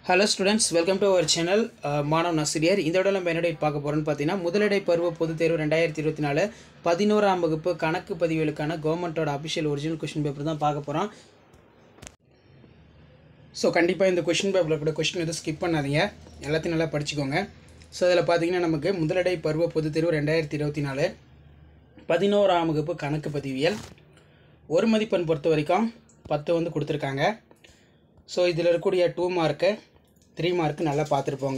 hello students welcome to our channel மாணவ் நசிரியர் இந்த இடம் நம்ம என்னடை பார்க்க போகிறோம்னு பார்த்தீங்கன்னா முதலிடை பருவ பொதுத் தேர்வு ரெண்டாயிரத்தி இருபத்தி நாலு பதினோராம் வகுப்பு கணக்கு பதிவுகளுக்கான கவர்மெண்ட்டோட அஃபிஷியல் ஒரிஜினல் கொஷின் பேப்பர் தான் பார்க்க போகிறோம் ஸோ கண்டிப்பாக இந்த கொஷின் பேப்பரில் கூட கொஷின் எதுவும் ஸ்கிப் பண்ணாதீங்க எல்லாத்தையும் நல்லா படிச்சுக்கோங்க ஸோ அதில் பார்த்தீங்கன்னா நமக்கு முதலிடை பருவ பொதுத் தேர்வு ரெண்டாயிரத்தி இருபத்தி நாலு பதினோராம் வகுப்பு கணக்கு பதிவியல் ஒரு மதிப்பெண் பொறுத்த வரைக்கும் பத்து வந்து கொடுத்துருக்காங்க ஸோ இதில் இருக்கக்கூடிய டூ மார்க்கு த்ரீ மார்க்கு நல்லா பார்த்துருப்போங்க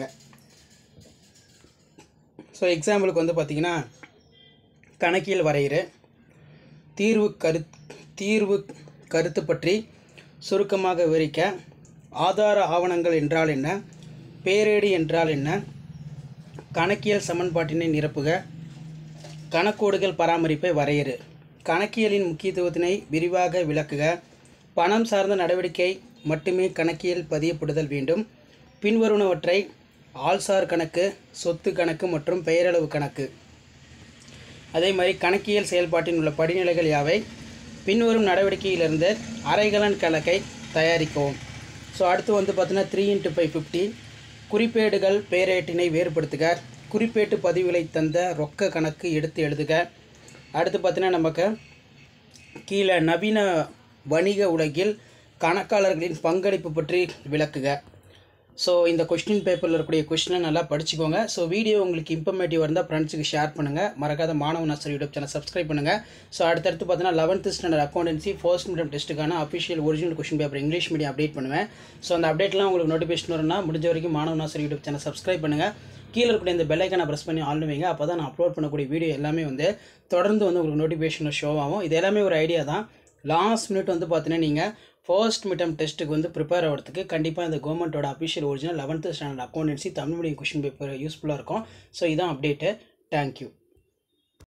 ஸோ எக்ஸாம்பிளுக்கு வந்து பார்த்திங்கன்னா கணக்கியல் வரையிறு தீர்வு கரு தீர்வு கருத்து பற்றி சுருக்கமாக விவரிக்க ஆதார ஆவணங்கள் என்றால் என்ன பேரேடு என்றால் என்ன கணக்கியல் சமன்பாட்டினை நிரப்புக கணக்கோடுகள் பராமரிப்பை வரையறு கணக்கியலின் முக்கியத்துவத்தினை விரிவாக விளக்குக பணம் சார்ந்த நடவடிக்கை மட்டுமே கணக்கியல் பதியப்படுதல் வேண்டும் பின்வருவனவற்றை ஆள்சார் கணக்கு சொத்து கணக்கு மற்றும் பெயரளவு கணக்கு அதே மாதிரி கணக்கியல் செயல்பாட்டில் உள்ள படிநிலைகள் யாவை பின்வரும் நடவடிக்கையிலிருந்து அரைகலன் கணக்கை தயாரிக்கவும் ஸோ அடுத்து வந்து பார்த்தீங்கன்னா த்ரீ இன்ட்டு ஃபைவ் ஃபிஃப்டி குறிப்பேடுகள் பேரேட்டினை வேறுபடுத்துக குறிப்பேட்டு பதிவுகளை தந்த ரொக்க கணக்கு எடுத்து எழுதுக அடுத்து பார்த்தீங்கன்னா நமக்கு கீழே நவீன வணிக உலகில் கணக்காளர்களின் பங்களிப்பு பற்றி விளக்குக ஸோ இந்த கொஸ்டின் பேப்பரில் இருக்கக்கூடிய கொஸ்டினை நல்லா படிச்சுக்கோங்க ஸோ வீடியோ உங்களுக்கு இன்ஃபர்மேட்டிவ் இருந்தால் ஃப்ரெண்ட்ஸுக்கு ஷேர் பண்ணுங்கள் மறக்காத மாணவ நர்சரி யூடியூப் சேனல் சப்ஸ்கிரைப் பண்ணுங்கள் ஸோ அடுத்தடுத்து பார்த்தீங்கன்னா eleventh standard accountancy first medium டெஸ்ட்டுக்கான official original question paper English medium update பண்ணுவேன் ஸோ அந்த அப்டேட்லாம் உங்களுக்கு நோட்டிஃபிகேஷன் வரும்னா முடிஞ்ச வரைக்கும் மாணவ நர்சரி யூடியூப் சேனல் சப்ஸ்கிரைப் பண்ணுங்கள் கீழே இருக்கக்கூடிய இந்த பெல்லைக்கான ப்ரெஸ் பண்ணி ஆன் வைங்க அப்போ தான் நான் அப்லோட் பண்ணக்கூடிய வீடியோ எல்லாமே வந்து தொடர்ந்து வந்து உங்களுக்கு நோட்டிஃபிகேஷன் ஷோ ஆகும் இது எல்லாமே ஒரு ஐடியா தான் லாஸ்ட் மினிட் வந்து பார்த்தீங்கன்னா நீங்கள் ஃபர்ஸ்ட் மிட்டம் டெஸ்ட்டுக்கு வந்து ப்ரிப்பேர் ஆகிறதுக்கு கண்டிப்பாக இந்த கவர்மெண்ட்டோட official original eleventh standard accountancy Tamil medium question paper யூஸ்ஃபுல்லாக இருக்கும் ஸோ இதான் அப்டேட்டு தேங்க்யூ